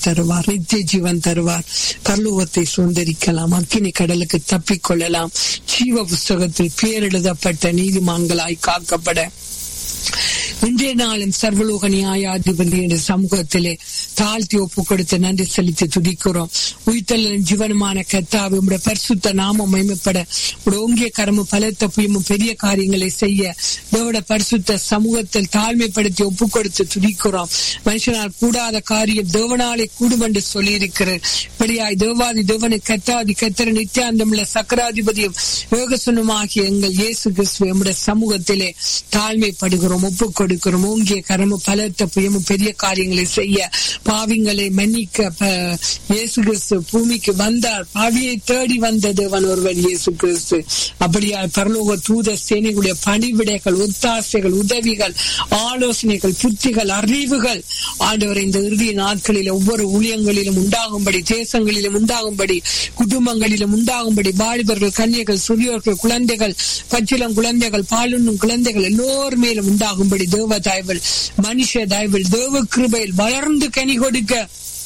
தருவார் நித்திய ஜீவன் தருவார் பரலோகத்தை சுதந்திரிக்கலாம் அக்கினி கடலுக்கு தப்பிக்கொள்ளலாம் ஜீவ புஸ்தகத்தில் பேர் எழுதப்பட்ட நீதிமான்களாய் காக்கப்பட இன்றைய நாளும் சர்வலோக நியாயாதிபதி என்ற சமூகத்திலே தாழ்த்தி ஒப்பு கொடுத்து நன்றி செலுத்தி துதிக்கிறோம் உயிர்த்தலின் ஜீவனமான கத்தாவை உடைய பரிசுத்த நாமம் மகிமைப்பட உடைய ஓங்கிய கரமும் பலத்த புயமும் பெரிய காரியங்களை செய்ய தேவட பரிசுத்த சமூகத்தில் தாழ்மைப்படுத்தி ஒப்பு கொடுத்து துதிக்கிறோம் மனுஷனால் கூடாத காரியம் தேவனாலே கூடும் என்று சொல்லியிருக்கிறார் இப்படியாய் தேவாதி தேவனை கத்தாதி கத்திர நித்தியாந்தமுள்ள சக்கராதிபதியும் யோகசுனமாகிய எங்கள் இயேசு கிறிஸ்துவ நம்முடைய சமூகத்திலே தாழ்மைப்படுகிறோம் ஒப்பு கொடுக்கிறோம் ஓங்கிய கரமும் பலத்த புயமும் பெரிய காரியங்களை செய்ய பாவிங்களை மன்னிக்க ப- இயேசு கிறிஸ்து பூமிக்கு வந்தார் பாவியை தேடி வந்த தேவன் ஒருவன் இயேசு கிறிஸ்து அப்படியா பரலோக தூத சேனைகளுடைய பணிவிடைகள் ஒத்தாசைகள் உதவிகள் ஆலோசனைகள் புத்திகள் அறிவுகள் ஆண்டவர் இந்த இறுதி நாட்களில் ஒவ்வொரு ஊழியங்களிலும் உண்டாகும்படி தேசங்களிலும் உண்டாகும்படி குடும்பங்களிலும் உண்டாகும்படி வாலிபர்கள் கன்னியர்கள் சிறியோர்கள் குழந்தைகள் பச்சிலம் குழந்தைகள் பாலுண்ணும் குழந்தைகள் எல்லோர் மேலும் உண்டாகும்படி தேவ தயவில் மனுஷ தயவில் தேவ கிருபையில் வளர்ந்து கனி கொடுக்க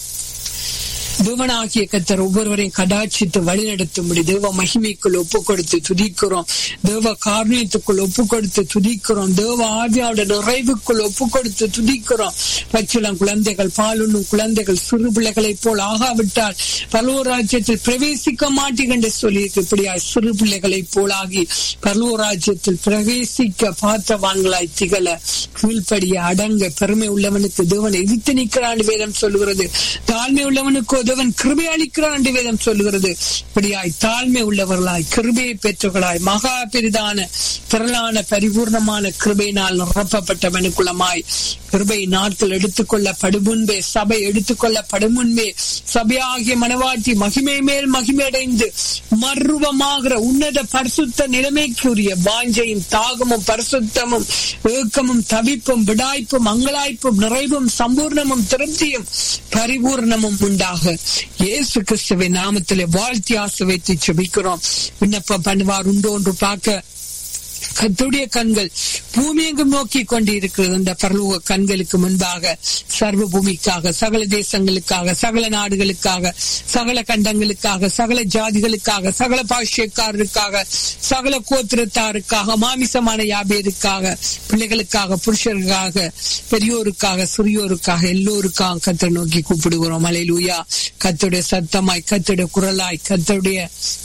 தேவனாகிய கத்தர் ஒவ்வொருவரையும் கடாட்சித்து வழிநடத்தும்படி தேவ மகிமைக்குள் ஒப்பு கொடுத்து துதிக்கிறோம் தேவ காரணியத்துக்குள் ஒப்பு கொடுத்து துதிக்கிறோம் தேவ ஆவியாவோட நிறைவுக்குள் ஒப்பு கொடுத்து துதிக்கிறோம் பச்சிலம் குழந்தைகள் பாலுண்ணும் குழந்தைகள் சிறு பிள்ளைகளைப் போல் ஆகாவிட்டால் பரலோராஜ்யத்தில் பிரவேசிக்க மாட்டீங்க என்று சொல்லியிருக்கு இப்படியாய் சிறு பிள்ளைகளைப் போலாகி பரலோராஜ்யத்தில் பிரவேசிக்க பாத்திரவான்களாய் திகழ கீழ்ப்படிய அடங்க பெருமை உள்ளவனுக்கு தேவன் எதிர்த்து நிற்கிறான் வேதம் சொல்லுகிறது தாழ்மை உள்ளவனுக்கு தேவன் கிருபை அளிக்கிறான் என்று வேதம் சொல்லுகிறது இப்படியாய் தாழ்மை உள்ளவர்களாய் கிருபையை பெற்றவர்களாய் மகா பெரிதான திரளான பரிபூர்ணமான கிருபையினால் நிரப்பப்பட்டவனுக்குள்ளமாய் கிருபை நாட்கள் எடுத்துக்கொள்ளப்படும் முன்பே சபை எடுத்துக்கொள்ளப்படும் முன்பே சபையாகிய மனவாட்டி மகிமை மேல் மகிமையடைந்து மர்வமாகிற உன்னத பரிசுத்த நிலைமைக்குரிய வாஞ்சையும் தாகமும் பரிசுத்தமும் ஏக்கமும் தவிப்பும் விடாய்ப்பும் அங்கலாய்ப்பும் நிறைவும் சம்பூர்ணமும் திருப்தியும் பரிபூர்ணமும் உண்டாக இயேசு கிறிஸ்துவின் நாமத்திலே வாழ்த்தி ஆசிர்வதித்து செபிக்கிறோம் விண்ணப்பம் பண்ணுவார் உண்டு ஒன்று பார்க்க கத்துடைய கண்கள் பூமி எங்கும் நோக்கி கொண்டு இருக்கிறது அந்த பரலோக கண்களுக்கு முன்பாக சர்வ பூமிக்காக சகல தேசங்களுக்காக சகல நாடுகளுக்காக சகல கண்டங்களுக்காக சகல ஜாதிகளுக்காக சகல பாஷ்யக்காரருக்காக சகல கோத்திரத்தாருக்காக மாமிசமான யாபேருக்காக பிள்ளைகளுக்காக புருஷருக்காக பெரியோருக்காக சிறியோருக்காக எல்லோருக்காக கத்தை நோக்கி கூப்பிடுகிறோம் அலையிலூயா கத்துடைய சத்தமாய் கத்துடைய குரலாய் கத்துடைய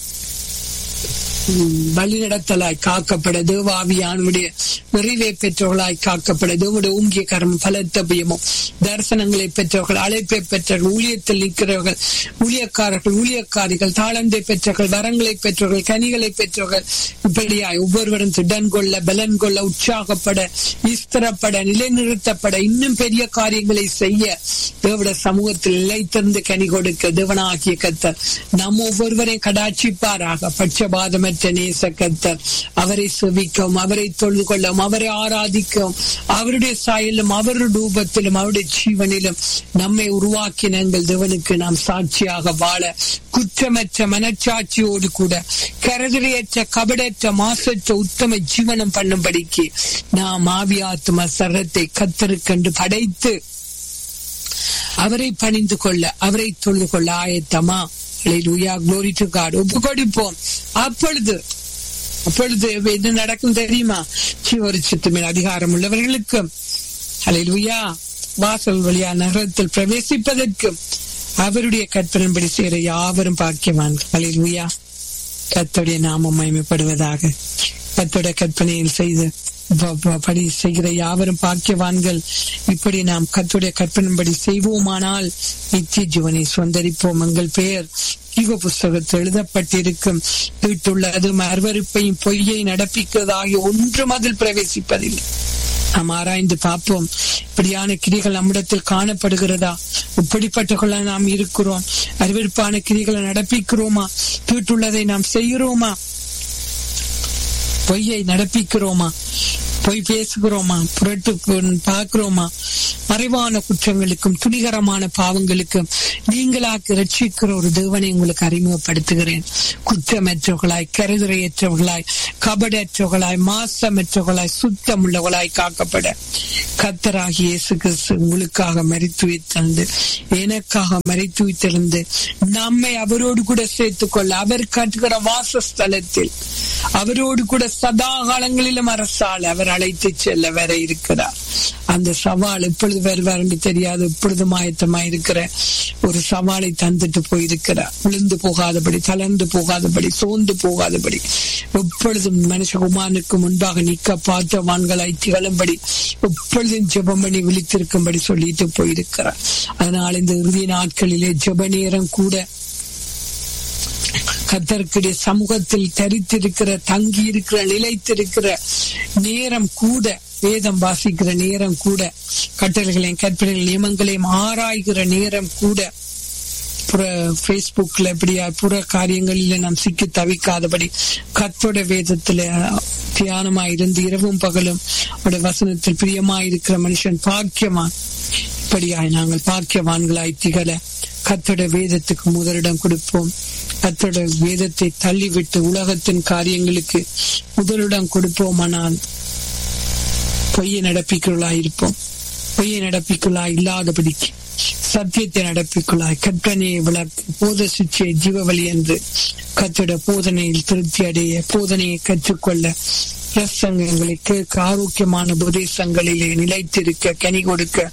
வழிநடத்தலாய் காக்கப்பட தேவாவியானுடைய நிறைவை பெற்றவர்களாய் காக்கப்பட தேவனுடைய ஊங்கிய கரம் பலத்த பயமும் தரிசனங்களை பெற்றவர்கள் அழைப்பை பெற்றவர்கள் ஊழியத்தில் நிற்கிறவர்கள் ஊழியக்காரர்கள் ஊழியக்காரிகள் தாளந்தை பெற்றவர்கள் வரங்களை பெற்றவர்கள் கனிகளை பெற்றவர்கள் இப்படியாய் ஒவ்வொருவரும் திடன் கொள்ள பலன் கொள்ள உற்சாகப்பட விஸ்தரப்பட நிலைநிறுத்தப்பட இன்னும் பெரிய காரியங்களை செய்ய தேவட சமூகத்தில் நிலைத்திருந்து கனி கொடுக்க தேவனாகிய கத்தர் நம் ஒவ்வொருவரையும் கடாட்சிப்பாராக பட்சபாதமற்ற நேச கத்தர் அவரை செவிக்கவும் அவரை தொழுது கொள்ளவும் அவரை ஆராதிக்கவும் அவருடைய சாயலும் அவருடைய ரூபத்திலும் அவருடைய ஜீவனிலும் நம்மை உருவாக்கின எங்கள் தேவனுக்கு நாம் சாட்சியாக வாழ குற்றமற்ற மனச்சாட்சியோடு கூட கரதிரையற்ற கபடற்ற மாசற்ற உத்தம ஜீவனம் பண்ணும்படிக்கு நாம் ஆவியாத்ம சரத்தை கத்தருக்கென்று படைத்து அவரை பணிந்து கொள்ள அவரை தொழுது கொள்ள ஆயத்தமா Hallelujah. Glory to God. ஒப்பு கொடுப்போம் அப்பொழுது அப்பொழுது என்ன நடக்கும் தெரியுமா சிவரு சித்தமின் அதிகாரம் உள்ளவர்களுக்கு அலையிலுயா வாசல் வழியா நகரத்தில் பிரவேசிப்பதற்கும் அவருடைய கற்பனைப்படி சேர யாவரும் பாக்கியவான்கள் அலையிலுயா கத்தோடைய நாமம் மயமைப்படுவதாக கத்தோட கற்பனையில் செய்து ப- ப- படி செய்கிற யாவரும் பாக்கியவான்கள் இப்படி நாம் கத்துடைய கற்பனைப்படி செய்வோமானால் நித்திய ஜீவனை சுதந்திரிப்போம் எங்கள் பெயர் ஜீவ புஸ்தகத்தில் எழுதப்பட்டிருக்கும் வீட்டுள்ளது அருவருப்பையும் பொய்யை நடப்பிக்கிறதாகிய ஒன்றும் அதில் பிரவேசிப்பதில்லை நாம் ஆராய்ந்து பார்ப்போம் இப்படியான கிரிகள் நம்மிடத்தில் காணப்படுகிறதா இப்படிப்பட்டவர்களா நாம் இருக்கிறோம் அறிவிற்பான கிரிகளை நடப்பிக்கிறோமா தீட்டுள்ளதை நாம் செய்கிறோமா பொய்யை நடப்பிக்கிறோமா போய் பேசுகிறோமா புரட்டு பார்க்கிறோமா மறைவான குற்றங்களுக்கும் துணிகரமான பாவங்களுக்கும் நீங்களாக்கு ரட்சிக்கிற ஒரு தேவனை உங்களுக்கு அறிமுகப்படுத்துகிறேன் குற்றமற்றவர்களாய் கருதுரையற்றவர்களாய் கபடற்றவர்களாய் மாசமற்றவர்களாய் சுத்தமுள்ளவர்களாய் காக்கப்பட கத்தராகி இயேசு கிறிஸ்து உங்களுக்காக மறித்து வைத்திருந்து எனக்காக மறித்து வைத்திருந்து நம்மை அவரோடு கூட சேர்த்துக் கொள்ள அவர் கட்டுகிற வாசஸ்தலத்தில் அவரோடு கூட சதா காலங்களிலும் அரசால் அவர் அழைத்து செல்ல வர இருக்கிறார் அந்த சவால் எப்பொழுது வருவார் என்று தெரியாது எப்பொழுது மாயத்தமாய் இருக்கிற ஒரு சவாலை தந்துட்டு போயிருக்கிறார் விழுந்து போகாதபடி தளர்ந்து போகாதபடி சோர்ந்து போகாதபடி எப்பொழுதும் மனுஷகுமானுக்கு முன்பாக நிக்க பார்த்தவான்களாய் திகழும்படி எப்பொழுதும் ஜெபம் பண்ணி விழித்திருக்கும்படி சொல்லிட்டு போயிருக்கிறார் அதனால் இந்த இறுதி நாட்களிலே ஜெப நேரம் கூட கத்தருக்குடைய சமூகத்தில் தரித்திருக்கிற தங்கி இருக்கிற நிலைத்திருக்கிற நேரம் கூட வேதம் வாசிக்கிற நேரம் கூட கட்டளைகளையும் கற்பனைகள் நியமங்களையும் ஆராய்கிற நேரம் கூட புற பேஸ்புக்ல இப்படியா புற காரியங்களில நாம் சிக்கி தவிக்காதபடி கத்தோட வேதத்துல தியானமா இருந்து இரவும் பகலும் அவருடைய வசனத்தில் பிரியமா இருக்கிற மனுஷன் பாக்கியமா இப்படியாய் நாங்கள் பாக்கியவான்களாய் திகழ கத்தோட வேதத்துக்கு முதலிடம் கொடுப்போம் கத்தோட வேதத்தை தள்ளிவிட்டு உலகத்தின் காரியங்களுக்கு முதலிடம் கொடுப்போமானால் பொய்யை நடப்பிக்குள்ளாய் இருப்போம் பொய்யை நடப்பிக்குள்ளாய் இல்லாதபடிக்கு சத்தியத்தை நடப்பிக்குள்ளாய் கற்பனையை விளக்கு போத சிச்சை ஜீவவழி என்று கத்தோட போதனையில் திருப்தி அடைய போதனையை கற்றுக்கொள்ள பிரசங்கங்களை கேட்க ஆரோக்கியமான உபதேசங்களிலே நிலைத்திருக்க கனி கொடுக்க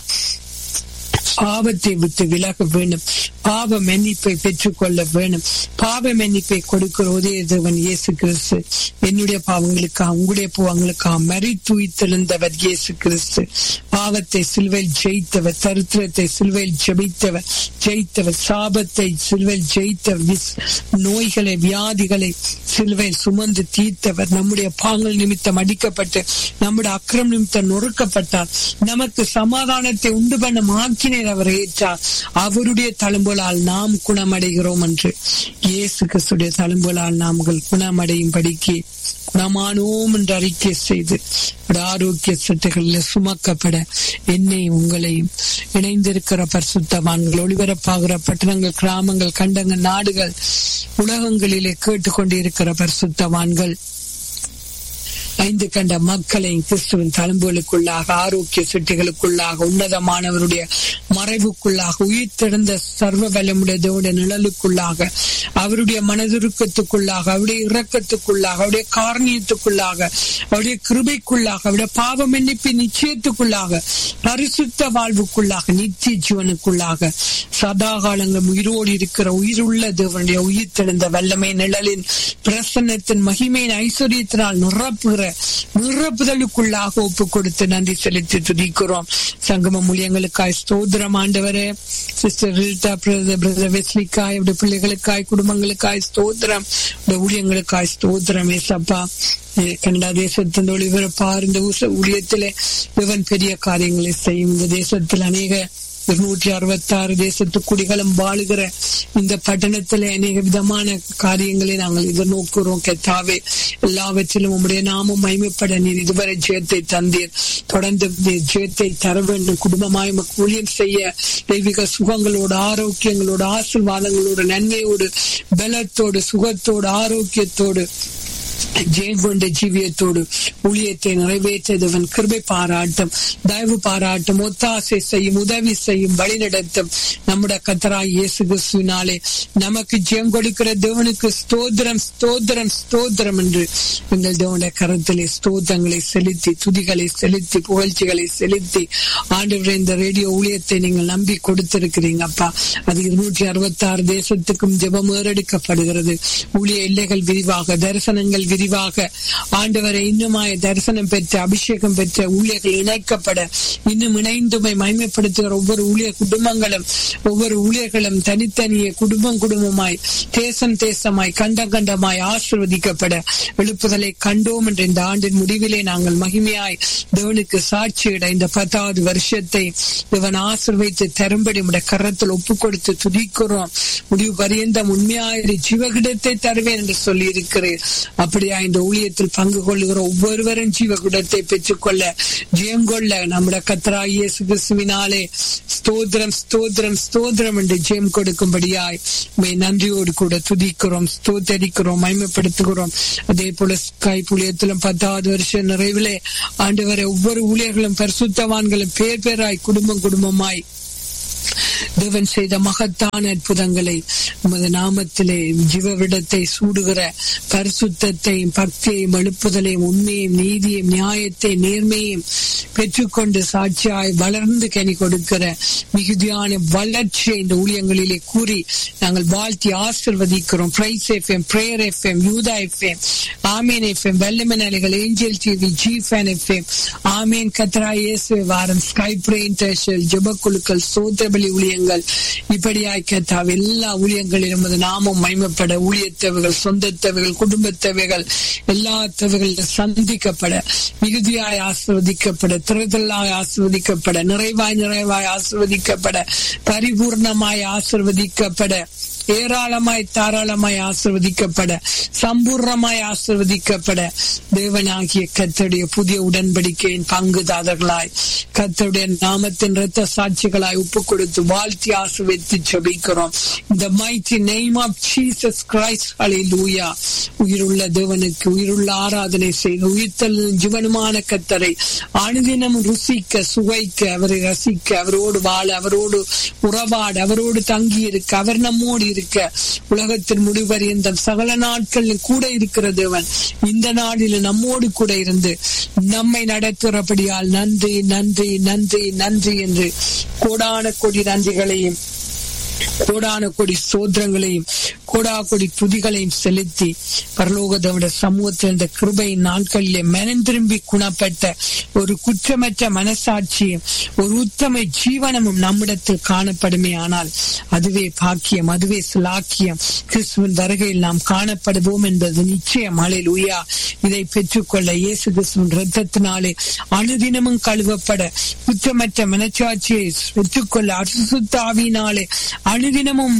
பாவத்தை விட்டு விலக வேணும் பாவ மன்னிப்பை பெற்றுக்கொள்ள வேணும் பாவ மன்னிப்பை கொடுக்கிற ஒரே தேவன் இயேசு கிறிஸ்து என்னுடைய பாவங்களுக்காக உங்களுடைய பாவங்களுக்காக மறித்து உயிர்த்தெழுந்தவர் இயேசு கிறிஸ்து பாவத்தை சிலுவையில் ஜெயித்தவர் தரித்திரத்தை சிலுவையில் ஜெபித்தவர் ஜெயித்தவர் சாபத்தை சிலுவையில் ஜெயித்தவர் நோய்களை வியாதிகளை சிலுவையில் சுமந்து தீர்த்தவர் நம்முடைய பாங்கள் நிமித்தம் அடிக்கப்பட்டு நம்முடைய அக்கிரம் நிமித்தம் நொறுக்கப்பட்டார் நமக்கு சமாதானத்தை உண்டு பண்ண மாக்கினர் அவர் ஏற்றார் அவருடைய தழும்புகளால் நாம் குணமடைகிறோம் என்று இயேசு கிறிஸ்துடைய தழும்புகளால் நாங்கள் குணமடையும் படிக்கு குணமானோம் என்று அறிக்கை செய்து ஆரோக்கிய சட்டுகளில் சுமக்கப்பட என்னை உங்களையும் இணைந்திருக்கிற பரிசுத்தவான்கள் ஒளிபரப்பாகிற பட்டணங்கள் கிராமங்கள் கண்டங்கள் நாடுகள் உலகங்களிலே கேட்டுக்கொண்டிருக்கிற பரிசுத்தவான்கள் ஐந்து கண்ட மக்களை கிறிஸ்துவின் தழும்புகளுக்குள்ளாக ஆரோக்கிய சிட்டிகளுக்குள்ளாக உன்னதமானவருடைய மறைவுக்குள்ளாக உயிர்த்தெழுந்த சர்வ பலமுடைய நிழலுக்குள்ளாக அவருடைய மனதுருக்கத்துக்குள்ளாக அவருடைய இரக்கத்துக்குள்ளாக அவருடைய காரணியத்துக்குள்ளாக அவருடைய கிருபைக்குள்ளாக அவருடைய பாவ மன்னிப்பின் நிச்சயத்துக்குள்ளாக பரிசுத்த வாழ்வுக்குள்ளாக நித்திய ஜீவனுக்குள்ளாக சதா காலங்கள் உயிரோடு இருக்கிற உயிருள்ள தேவனுடைய உயிர்த்தெழுந்த வல்லமை நிழலின் பிரசன்னத்தின் மகிமையின் ஐஸ்வர்யத்தினால் நிரப்புகிற நிரப்புதலுக்குள்ளாக ஒப்பு கொடுத்து நன்றி செலுத்தி துதிக்கிறோம் சங்கம மூலியங்களுக்காய் ஸ்தோத்திரம் ஆண்டவரே சிஸ்டர் ரீட்டா பிரதர் வெஸ்லிக்காய் இப்படி பிள்ளைகளுக்காய் குடும்பங்களுக்காய் ஸ்தோத்திரம் ஊழியங்களுக்காய் ஸ்தோத்திரம் ஏசப்பா கனடா தேசத்தின் ஒளிபரப்பார் இந்த ஊழியத்திலே இவன் பெரிய காரியங்களை செய்யும் இந்த தேசத்தில் அநேக இருநூற்றி அறுபத்தி ஆறு தேசத்து குடிகளும் வாழுகிற இந்த பட்டணத்துல அநேக விதமான காரியங்களை நாங்கள் எதிர்நோக்குறோம் கெத்தாவே எல்லாவற்றிலும் உங்களுடைய நாமம் மைமைப்பட நீர் இதுவரை ஜெயத்தை தந்தீர் தொடர்ந்து ஜெயத்தை தர வேண்டும் குடும்பமாய் ஊழியம் செய்ய தெய்வீக சுகங்களோடு ஆரோக்கியங்களோடு ஆசிர்வாதங்களோடு நன்மையோடு பலத்தோடு சுகத்தோடு ஆரோக்கியத்தோடு ஜெயம் கொண்ட ஜீவியத்தோடு ஊழியத்தை நிறைவேற்றதவன் கிருபை பாராட்டும் தயவு பாராட்டும் ஒத்தாசை செய்யும் உதவி செய்யும் வழி நடத்தும் நம்முடைய கத்தராய் இயேசு கிறிஸ்துவினாலே நமக்கு ஜெயம் கொடுக்கிற தேவனுக்கு ஸ்தோத்திரம் ஸ்தோத்திரம் ஸ்தோத்திரம் என்று எங்கள் தேவனுடைய கரத்திலே ஸ்தோத்திரங்களை செலுத்தி துதிகளை செலுத்தி புகழ்ச்சிகளை செலுத்தி ஆண்டு இந்த ரேடியோ ஊழியத்தை நீங்கள் நம்பி கொடுத்திருக்கிறீங்க அப்பா அது இருநூற்றி அறுபத்தி ஆறு தேசத்துக்கும் ஜெபம் ஏறெடுக்கப்படுகிறது ஊழிய எல்லைகள் விரிவாக தரிசனங்கள் விரிவாக ஆண்டவரை இன்னுமாய் தரிசனம் பெற்ற அபிஷேகம் பெற்ற ஊழியர்கள் இணைக்கப்பட இன்னும் இணைந்துமை மயமைப்படுத்துகிற ஒவ்வொரு ஊழிய குடும்பங்களும் ஒவ்வொரு ஊழியர்களும் தனித்தனியே குடும்பம் குடும்பமாய் தேசம் தேசமாய் கண்டம் கண்டமாய் ஆசிர்வதிக்கப்பட எழுப்புதலை கண்டோம் என்ற இந்த ஆண்டின் முடிவிலே நாங்கள் மகிமையாய் தேவனுக்கு சாட்சியிட இந்த பத்தாவது வருஷத்தை இவன் ஆசிர்வைத்து தரும்படி உடைய கரத்தில் ஒப்பு கொடுத்து துதிக்கிறோம் முடிவு பரியந்தம் உண்மையாயிரு ஜீவகிடத்தை தருவேன் என்று சொல்லி இருக்கிறேன் அப்படி இப்படியா இந்த ஊழியத்தில் பங்கு கொள்ளுகிற ஒவ்வொருவரும் ஜீவ குடத்தை பெற்றுக்கொள்ள ஜெயம் கொள்ள நம்முடைய கத்தரா இயேசு கிறிஸ்துவினாலே ஸ்தோத்திரம் ஸ்தோத்திரம் ஸ்தோத்திரம் என்று ஜெயம் கொடுக்கும்படியாய் உண்மை நன்றியோடு கூட துதிக்கிறோம் ஸ்தோத்தரிக்கிறோம் மயமப்படுத்துகிறோம் அதே போல ஸ்கை புளியத்திலும் பத்தாவது வருஷம் நிறைவிலே ஆண்டு வரை ஒவ்வொரு ஊழியர்களும் பரிசுத்தவான்களும் பேர் பேராய் குடும்பம் குடும்பமாய் தேவன் செய்த மகத்தான அற்புதங்களை உமது நாமத்திலே ஜீவவிடத்தை சூடுகிற பரிசுத்தையும் பக்தியையும் எழுப்புதலையும் உண்மையும் நீதியையும் நியாயத்தை நேர்மையும் பெற்றுக்கொண்டு சாட்சியாய் வளர்ந்து கனி கொடுக்கிற மிகுதியான வளர்ச்சியை இந்த ஊழியங்களிலே கூறி நாங்கள் வாழ்த்தி ஆசிர்வதிக்கிறோம் பிரைஸ் எஃப்எம் பிரேயர் எஃப்எம் யூதா எஃப்எம் ஆமீன் எஃப்எம் வெள்ளமன் அலைகள் angel TV G fan FM ஆமீன் கத்ரா இயேசு வாரம் ஸ்கை பிரேன் டேஷல் ஜபக்குழுக்கள் சோத்திரபலி ஊழியங்கள் இப்படியாய் கத்தாவ் எல்லா ஊழியங்களிலும் அது நாமம் மைமப்பட ஊழியத்தவைகள் சொந்த தேவைகள் குடும்ப தேவைகள் எல்லா தேவைகளும் சந்திக்கப்பட மிகுதியாய் ஆசிர்வதிக்கப்பட திறதலாய் ஆசிர்வதிக்கப்பட நிறைவாய் நிறைவாய் ஆசிர்வதிக்கப்பட பரிபூர்ணமாய் ஆசிர்வதிக்கப்பட ஏராளமாய் தாராளமாய் ஆசிர்வதிக்கப்பட சம்பூர்ணமாய் ஆசிர்வதிக்கப்பட தேவனாகிய கத்தருடைய புதிய உடன்படிக்கையின் பங்குதாரர்களாய் கத்தருடைய நாமத்தின் இரத்த சாட்சிகளாய் ஒப்பு கொடுத்து வாழ்த்தி ஆசிர்வதித்து ஜபிக்கிறோம் இந்த mighty name of Jesus Christ ஹalleluya உயிருள்ள தேவனுக்கு உயிருள்ள ஆராதனை செய்து உயிர்த்தல் ஜீவனுமான கத்தரை அனுதினம் ருசிக்க சுவைக்க அவரை ரசிக்க அவரோடு வாழ அவரோடு உறவாட அவரோடு தங்கி இருக்க அவர் நம்மோடு இருக்க உலகத்தின் முடிவறியந்தம் சகல நாட்களில் கூட இருக்கிற தேவன் இந்த நாளில் நம்மோடு கூட இருந்து நம்மை நடத்துகிறபடியால் நன்றி நன்றி நன்றி நன்றி என்று கோடான கொடி நன்றிகளையும் கோடான கொடி சோதரங்களையும் கோடா கொடி துதிகளையும் செலுத்தி பரலோகதோட சமூகத்தில் இந்த கிருபையின் நாட்களிலே மனம் திரும்பி குணப்பட்ட ஒரு குற்றமற்ற மனசாட்சியும் ஒரு உத்தம ஜீவனமும் நம்மிடத்தில் காணப்படுமே ஆனால் அதுவே பாக்கியம் அதுவே சிலாக்கியம் கிறிஸ்துவின் வருகையில் நாம் காணப்படுவோம் என்பது நிச்சயம் அலையில் உயா இதை பெற்றுக்கொள்ள இயேசு கிறிஸ்துவின் ரத்தத்தினாலே அனுதினமும் கழுவப்பட குற்றமற்ற மனச்சாட்சியை பெற்றுக்கொள்ள அசுத்தாவினாலே அனுதினமும்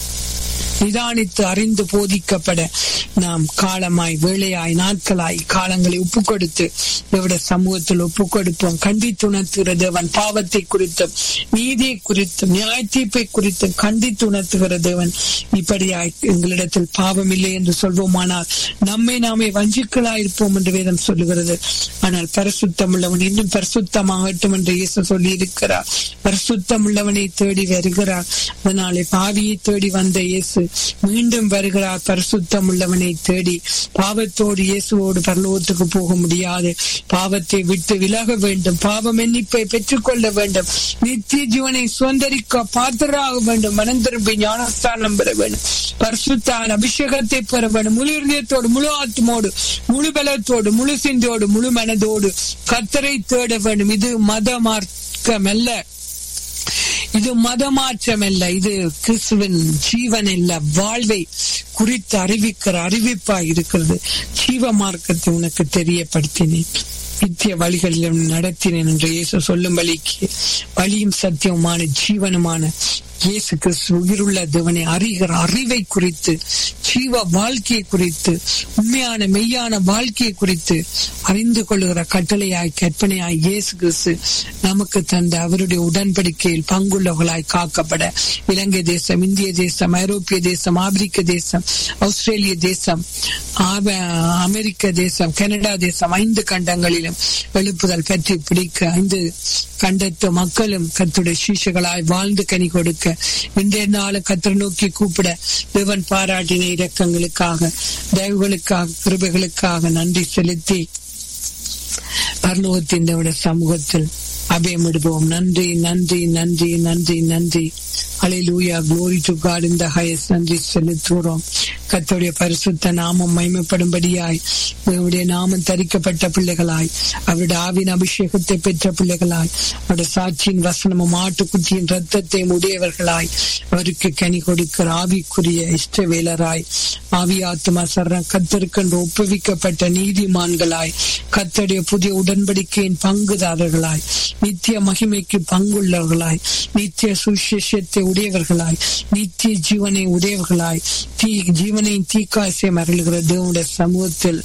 நிதானித்து அறிந்து போதிக்கப்பட நாம் காலமாய் வேளையாய் நாட்களாய் காலங்களை ஒப்பு கொடுத்து தேவட சமூகத்தில் ஒப்பு கொடுப்போம் கண்டித்துணர்த்துகிற தேவன் பாவத்தை குறித்தும் நீதியை குறித்தும் நியாய தீர்ப்பை குறித்தும் கண்டித்து உணர்த்துகிற தேவன் இப்படியாய் எங்களிடத்தில் பாவம் இல்லை என்று சொல்வோமானால் நம்மை நாமே வஞ்சிக்கலாயிருப்போம் என்று வேதம் சொல்லுகிறது ஆனால் பரிசுத்தம் உள்ளவன் இன்னும் பரிசுத்தமாகட்டும் என்று இயேசு சொல்லி இருக்கிறார் பரிசுத்தம் உள்ளவனை தேடி வருகிறார் அதனாலே பாவியை தேடி வந்த இயேசு மீண்டும் வருகிறார் பரிசுத்தம் உள்ளவனை தேடி பாவத்தோடு இயேசுவோடு பரலோகத்துக்கு போக முடியாது பாவத்தை விட்டு விலக வேண்டும் பாவ மன்னிப்பை பெற்றுக்கொள்ள வேண்டும் நித்திய ஜீவனை சுதந்திரிக்க பாத்திராக வேண்டும் மனம் திரும்பி ஞானஸ்தானம் பெற வேண்டும் பரிசுத்தான் அபிஷேகத்தை பெற வேண்டும் முழு இருதயத்தோடு முழு ஆத்மோடு முழு பலத்தோடு முழு சிந்தோடு முழு மனதோடு கத்தரை தேட வேண்டும் இது மத மார்க்கம் அல்ல இது மதமாற்றம் அல்ல இது கிறிஸ்துவின் ஜீவன் அல்ல வாழ்வை குறித்து அறிவிக்கிற அறிவிப்பா இருக்கிறது ஜீவ மார்க்கத்தை உனக்கு தெரியப்படுத்தினேன் நித்திய வழிகளிலும் நடத்தினேன் என்று இயேசு சொல்லும் வழிக்கு வழியும் சத்தியமான ஜீவனுமான இயேசு கிறிஸ்து உயிருள்ள தேவனை அறிகிற அறிவை குறித்து ஜீவ வாழ்க்கையை குறித்து உண்மையான மெய்யான வாழ்க்கையை குறித்து அறிந்து கொள்ளுகிற கட்டளையாய் கற்பனையாய் இயேசு கிறிஸ்து நமக்கு தந்த அவருடைய உடன்படிக்கையில் பங்குள்ளவர்களாய் காக்கப்பட இலங்கை தேசம் இந்திய தேசம் ஐரோப்பிய தேசம் ஆப்பிரிக்க தேசம் ஆஸ்திரேலிய தேசம் அமெரிக்க தேசம் கனடா தேசம் ஐந்து கண்டங்களிலும் எழுப்புதல் பற்றி பிடிக்க ஐந்து கண்டத்து மக்களும் கத்துடைய சீஷகளாய் வாழ்ந்து கனி கொடுக்க இன்றைய நாளும் கத்திர நோக்கி கூப்பிட தேவன் பாராட்டின இரக்கங்களுக்காக தயவுகளுக்காக கிருபைகளுக்காக நன்றி செலுத்தி பரலோகத்தின் சமூகத்தில் அபயமிடுவோம் நன்றி நன்றி நன்றி நன்றி நன்றி அலையிலூயா குளோரி டு காட் இந்த ஹையஸ் நன்றி செலுத்துகிறோம் கத்தோடைய பரிசுத்த நாமம் மைமைப்படும்படியாய் அவருடைய நாமம் தரிக்கப்பட்ட பிள்ளைகளாய் அவருடைய ஆவின் அபிஷேகத்தை பெற்ற பிள்ளைகளாய் அவருடைய சாட்சியின் வசனமும் ஆட்டுக்குட்டியின் ரத்தத்தையும் உடையவர்களாய் அவருக்கு கனி கொடுக்கிற ஆவிக்குரிய இஷ்டவேலராய் ஆவியாத்மா சரண கத்தருக்கென்று ஒப்புவிக்கப்பட்ட நீதிமான்களாய் கத்தடைய புதிய உடன்படிக்கையின் பங்குதாரர்களாய் நித்திய மகிமைக்கு பங்குள்ளவர்களாய் நித்திய சுசேஷத்தை ஜீவத்தை உடையவர்களாய் நித்திய ஜீவனை உடையவர்களாய் தீ ஜீவனை தீக்காசியம் அருளுகிற தேவனுடைய சமூகத்தில்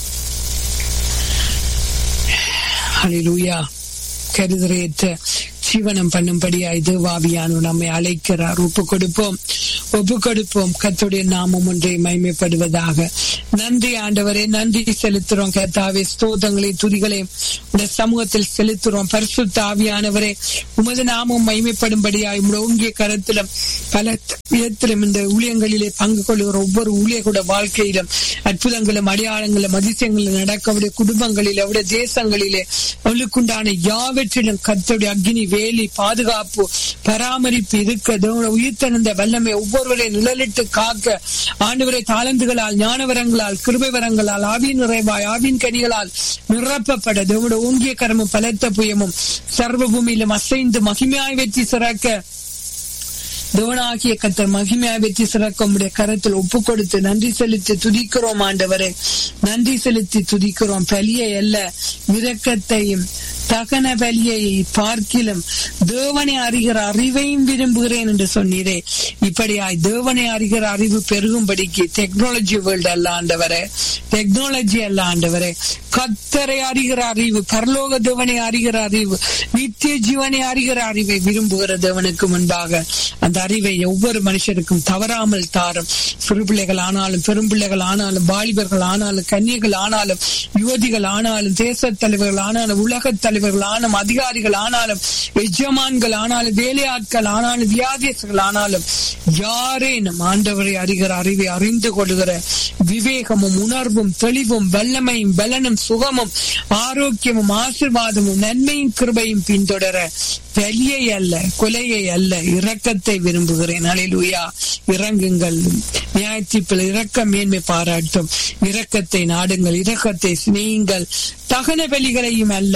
ஹalleluya கருதரையற்ற ஜீவனம் பண்ணும்படியாய் தேவாவியானு நம்மை அழைக்கிறார் ஒப்பு கொடுப்போம் ஒப்பு கொடுப்போம் கத்துடைய நாமம் ஒன்றை மைமைப்படுவதாக நன்றி ஆண்டவரே நன்றி செலுத்துறோம் கத்தாவே ஸ்தோதங்களை துதிகளை உடைய சமூகத்தில் செலுத்துறோம் பரிசுத்த ஆவியானவரே உமது நாமம் மைமைப்படும்படியாய் உடைய ஓங்கிய கரத்திலும் பல விதத்திலும் இந்த ஊழியங்களிலே பங்கு கொள்கிற ஒவ்வொரு ஊழியர்களுடைய வாழ்க்கையிலும் அற்புதங்களும் அடையாளங்களும் அதிசயங்களும் நடக்க அவருடைய குடும்பங்களில் அவருடைய தேசங்களிலே அவளுக்குண்டான யாவற்றிலும் கத்தோடைய அக்னி வேலி பாதுகாப்பு பராமரிப்பு இருக்க உயிர்த்தெழுந்த வல்லமை ஒவ்வொருவரை நிழலிட்டு காக்க ஆண்டவரை தாளந்துகளால் ஞானவரங்களால் கிருபை வரங்களால் ஆவின் நிறைவாய் ஆவின் கனிகளால் நிரப்பப்பட தேவனுடைய ஓங்கிய கரமும் பலத்த புயமும் சர்வ பூமியிலும் அசைந்து மகிமையாய் வெற்றி சிறக்க தேவனாகிய கத்தர் மகிமையா வெற்றி சிறக்க உடைய கரத்தில் ஒப்பு கொடுத்து நன்றி செலுத்தி துதிக்கிறோம் ஆண்டவரே நன்றி செலுத்தி துதிக்கிறோம் பலியை அல்ல இரக்கத்தையும் தகன பலியை பார்க்கிலும் தேவனை அறிகிற அறிவையும் விரும்புகிறேன் என்று சொன்னீரே இப்படியாய் தேவனை அறிகிற அறிவு பெருகும்படிக்கு டெக்னாலஜி வேர்ல்டு அல்ல ஆண்டவரே டெக்னாலஜி அல்ல ஆண்டவரே கத்தரை அறிகிற அறிவு பரலோக தேவனை அறிகிற அறிவு நித்திய ஜீவனை அறிகிற அறிவை விரும்புகிற தேவனுக்கு முன்பாக அந்த அறிவை ஒவ்வொரு மனுஷருக்கும் தவறாமல் தாரும் சிறு பிள்ளைகள் ஆனாலும் பெரும் பிள்ளைகள் ஆனாலும் வாலிபர்கள் ஆனாலும் கன்னியர்கள் ஆனாலும் யுவதிகள் ஆனாலும் தேச தலைவர்கள் ஆனாலும் உலக தலைவர்கள் ஆனாலும் அதிகாரிகள் ஆனாலும் எஜமான்கள் ஆனாலும் வேலையாட்கள் ஆனாலும் வியாதியர்கள் ஆனாலும் யாரேனும் ஆண்டவரை அறிகிற அறிவை அறிந்து கொள்கிற விவேகமும் உணர்வும் தெளிவும் வல்லமையும் பலனும் சுகமும் ஆரோக்கியமும் ஆசிர்வாதமும் நன்மையும் கிருபையும் பின்தொடர பலியை அல்ல கொலையை அல்ல இரக்கத்தை விரும்புகிறேன் அலையிலுயா இறங்குங்கள் நியாயத்தீப்பில் இரக்க மேன்மை பாராட்டும் இரக்கத்தை நாடுங்கள் இரக்கத்தை சிநேயுங்கள் தகன பலிகளையும் அல்ல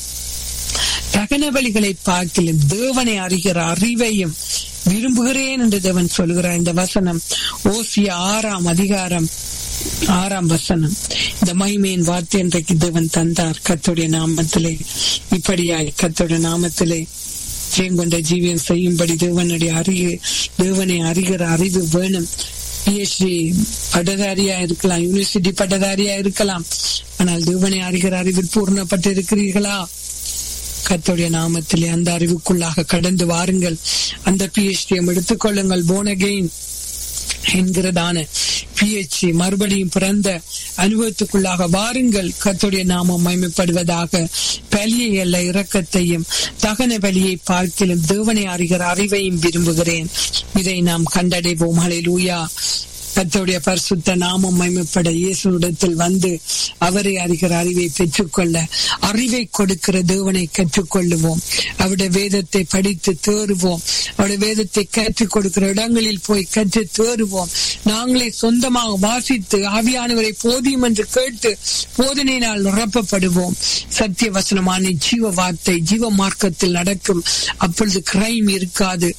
தகன பலிகளை பார்க்கலும் தேவனை அறிகிற அறிவையும் விரும்புகிறேன் என்று தேவன் சொல்கிறார் இந்த வசனம் ஓசிய ஆறாம் அதிகாரம் ஆறாம் வசனம் இந்த மகிமையின் வார்த்தை இன்றைக்கு தேவன் தந்தார் கத்துடைய நாமத்திலே இப்படியாய் கத்துடைய நாமத்திலே ஜெயங்கொண்ட ஜீவியம் செய்யும்படி தேவனுடைய அறிவு தேவனை அறிகிற அறிவு வேணும் பிஎச்டி பட்டதாரியா இருக்கலாம் யூனிவர்சிட்டி பட்டதாரியா இருக்கலாம் ஆனால் தேவனை அறிகிற அறிவில் பூர்ணப்பட்டு இருக்கிறீர்களா கத்தோடைய நாமத்திலே அந்த அறிவுக்குள்ளாக கடந்து வாருங்கள் அந்த பிஎச்டிஎம் எடுத்துக்கொள்ளுங்கள் போனகெயின் என்கிறதான பிஎச்சி மறுபடியும் பிறந்த அனுபவத்துக்குள்ளாக வாருங்கள் கத்துடைய நாமம் மைமைப்படுவதாக பலியை அல்ல இரக்கத்தையும் தகன பலியை பார்க்கிலும் தேவனை அறிகிற அறிவையும் விரும்புகிறேன் இதை நாம் கண்டடைவோம் ஹலே லூயா கத்தோடைய பரிசுத்த நாமம் மைமைப்பட இயேசுடத்தில் வந்து அவரை அறிகிற அறிவை பெற்றுக்கொள்ள அறிவை கொடுக்கிற தேவனை கற்றுக்கொள்ளுவோம் அவருடைய வேதத்தை படித்து தேறுவோம் அவருடைய வேதத்தை கற்றுக் கொடுக்கிற இடங்களில் போய் கற்று தேறுவோம் நாங்களே சொந்தமாக வாசித்து ஆவியானவரை போதியும் என்று கேட்டு போதனையினால் நிரப்பப்படுவோம் சத்திய வசனமான ஜீவ வார்த்தை ஜீவ மார்க்கத்தில் நடக்கும் அப்பொழுது கிரைம் இருக்காது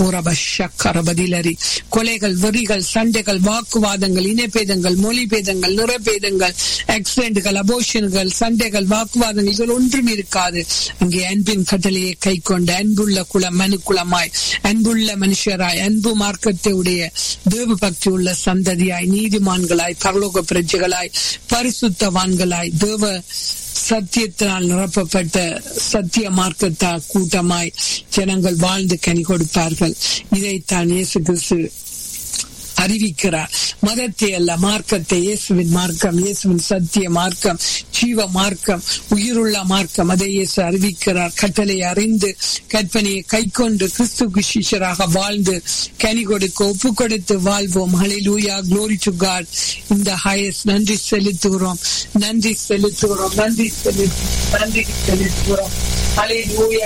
பதிலறி கொலைகள் வெறிகள் சண்டைகள் வாக்குவாதங்கள் இனப்பேதங்கள் மொழி பேதங்கள் நிறப்பேதங்கள் ஆக்சிடென்ட்கள் அபோஷன்கள் சண்டைகள் வாக்குவாதங்கள் இதில் ஒன்றும் இருக்காது அங்கே அன்பின் கட்டளையை கை கொண்ட அன்புள்ள குலம் மனு குலமாய் அன்புள்ள மனுஷராய் அன்பு மார்க்கத்தை உடைய தேவ பக்தி உள்ள சந்ததியாய் நீதிமான்களாய் பரலோக பிரஜைகளாய் பரிசுத்தவான்களாய் தேவ சத்தியத்தினால் நிரப்பப்பட்ட சத்திய மார்க்கத்தா கூட்டமாய் ஜனங்கள் வாழ்ந்து கனி கொடுப்பார்கள் இதைத்தான் இயேசு கிறிஸ்து அறிவிக்கிறார் மதத்தை அல்ல மார்க்கத்தை இயேசுவின் மார்க்கம் இயேசுவின் சத்திய மார்க்கம் ஜீவ மார்க்கம் உயிருள்ள மார்க்கம் அதை இயேசு அறிவிக்கிறார் கட்டளை அறிந்து கற்பனையை கை கொண்டு கிறிஸ்துக்கு சிஷராக வாழ்ந்து கனி கொடுக்க ஒப்பு கொடுத்து வாழ்வோம் ஹலிலூயா க்ளோரி டு காட் இந்த ஹையஸ் நன்றி செலுத்துகிறோம் நன்றி செலுத்துகிறோம் நன்றி செலுத்து நன்றி செலுத்துகிறோம் ஹலிலூயா